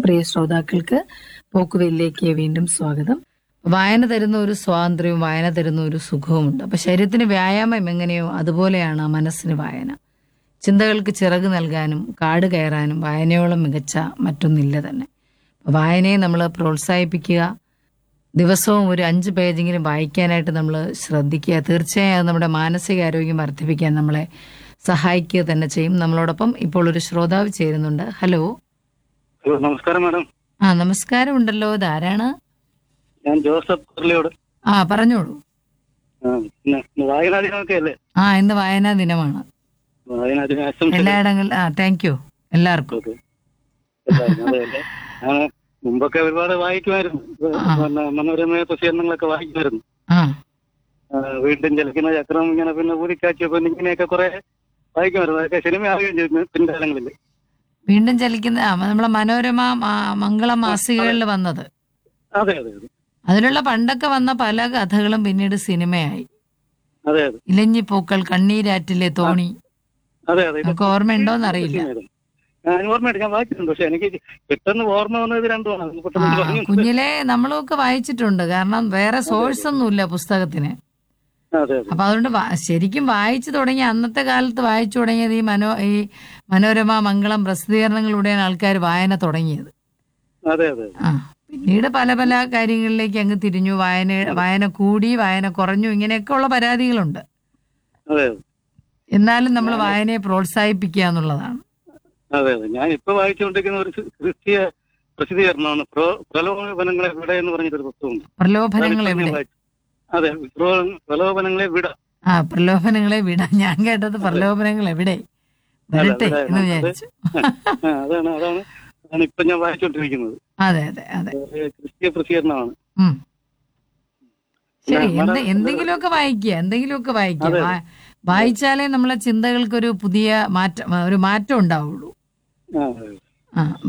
പ്രിയ ശ്രോതാക്കൾക്ക് പോക്കുവെല്ലിലേക്ക് വീണ്ടും സ്വാഗതം വായന തരുന്ന ഒരു സ്വാതന്ത്ര്യവും വായന തരുന്ന ഒരു സുഖവുമുണ്ട് അപ്പൊ ശരീരത്തിന് വ്യായാമം എങ്ങനെയോ അതുപോലെയാണ് മനസ്സിന് വായന ചിന്തകൾക്ക് ചിറക് നൽകാനും കാട് കയറാനും വായനയോളം മികച്ച മറ്റൊന്നില്ല തന്നെ അപ്പൊ വായനയെ നമ്മൾ പ്രോത്സാഹിപ്പിക്കുക ദിവസവും ഒരു അഞ്ച് പേജെങ്കിലും വായിക്കാനായിട്ട് നമ്മൾ ശ്രദ്ധിക്കുക തീർച്ചയായും അത് നമ്മുടെ മാനസികാരോഗ്യം വർദ്ധിപ്പിക്കാൻ നമ്മളെ സഹായിക്കുക തന്നെ ചെയ്യും നമ്മളോടൊപ്പം ഇപ്പോൾ ഒരു ശ്രോതാവ് ചേരുന്നുണ്ട് ഹലോ ഹലോ നമസ്കാരം മാഡം ആ നമസ്കാരം ഉണ്ടല്ലോ ഇതാരാണ് ഞാൻ ജോസഫ് കുർലിയോട് ആ പറഞ്ഞോളൂ ആ, പിന്നെ ഇന്ന് വായനാ ദിനമൊക്കെ അല്ലേ ആ ഇന്ന് വായനാ ദിനമാണ് വായനാ ദിന ആശംസകൾ എല്ലായിടങ്ങളിൽ ആ താങ്ക് യു എല്ലാവർക്കും ഓക്കെ. എല്ലാവരും അതെ അല്ലേ ഞാൻ മുമ്പൊക്കെ ഒരുപാട് വായിക്കുമായിരുന്നു പിന്നെ മനോരമ പ്രസിദ്ധീകരണങ്ങളൊക്കെ വായിക്കുമായിരുന്നു ആ ആ, വീണ്ടും ചലിക്കുന്ന ചക്രം ഇങ്ങനെ പിന്നെ ഊരിക്കാഴ്ച പിന്നെ ഇങ്ങനെയൊക്കെ കുറെ വായിക്കുമായിരുന്നു അതൊക്കെ സിനിമ ആവുകയും ചെയ്തു പിൻകാലങ്ങളിൽ വീണ്ടും ചലിക്കുന്ന ആ, നമ്മളെ മനോരമ ആ, മംഗള മാസികകളിൽ വന്നത് അതെ അതെ അതെ അതിലുള്ള പണ്ടൊക്കെ വന്ന പല കഥകളും പിന്നീട് സിനിമയായി അതെ അതെ ഇലഞ്ഞിപ്പൂക്കൾ കണ്ണീരാറ്റിലെ തോണി അതെ അതെ ഇത് നമുക്ക് ഓർമ്മയുണ്ടോന്ന് അറിയില്ല ഞാൻ ഓർമ്മയുണ്ട് ഞാൻ വായിച്ചിട്ടുണ്ട് പക്ഷെ എനിക്ക് പെട്ടെന്ന് ഓർമ്മ വന്നത് രണ്ടുമാണ് അത് ആ പെട്ടെന്ന് പറഞ്ഞു കുഞ്ഞിലെ നമ്മളൊക്കെ വായിച്ചിട്ടുണ്ട് കാരണം വേറെ സോഴ്സ് ഒന്നുമില്ല പുസ്തകത്തിന് അതെ അതെ അപ്പൊ അതുകൊണ്ട് വാ- ശരിക്കും വായിച്ചു തുടങ്ങി അന്നത്തെ കാലത്ത് വായിച്ചു തുടങ്ങിയത് ഈ മനോ ഈ മനോരമ മംഗളം പ്രസിദ്ധീകരണങ്ങളിലൂടെയാണ് ആൾക്കാർ വായന തുടങ്ങിയത് അതെ അതെ ആ പിന്നീട് പല പല കാര്യങ്ങളിലേക്ക് അങ്ങ് തിരിഞ്ഞു വായന വായന കൂടി വായന കുറഞ്ഞു ഇങ്ങനെയൊക്കെ ഉള്ള പരാതികളുണ്ട് അതെ എന്നാലും നമ്മൾ വായനയെ പ്രോത്സാഹിപ്പിക്കുക എന്നുള്ളതാണ് അതെ അതെ ഞാൻ ഇപ്പൊ വായിച്ചുകൊണ്ടിരിക്കുന്ന ഒരു ക്രി- ക്രിസ്തീയ പ്രസിദ്ധീകരണമാണ് പ്രോ- പ്രലോഭനങ്ങളെ വിട എന്ന് പറഞ്ഞിട്ടൊരു പുസ്തകമുണ്ട് പ്രലോഭനങ്ങൾ അതിപ്പോ എവിടെ ഞാൻ വായിച്ചു. അതെ പ്രോ- പ്രലോഭനങ്ങളെ വിട ആ പ്രലോഭനങ്ങളെ വിടാം ഞാൻ കേട്ടത് പ്രലോഭനങ്ങൾ എവിടെ വരട്ടെ അതെ, എന്ന് അതെ. വിചാരിച്ചു ആ, അതാണ് അതാണ് അതാണ് ഇപ്പൊ ഞാൻ വായിച്ചുകൊണ്ടിരിക്കുന്നത് അതെ അതെ അതെ ഒരു ക്രിസ്തീയ പ്രസിദ്ധീകരണമാണ് ഉം. ശരി ഞാൻ എന്ത് വളരെ- എന്തെങ്കിലുമൊക്കെ വായിക്കുക എന്തെങ്കിലുമൊക്കെ വായിക്കുക അതെ. വാ- വായിച്ചാലേ നമ്മളെ ചിന്തകൾക്കൊരു പുതിയ മാറ്റം ഒരു മാറ്റം ഉണ്ടാവുള്ളൂ ആ, അതെ. ആ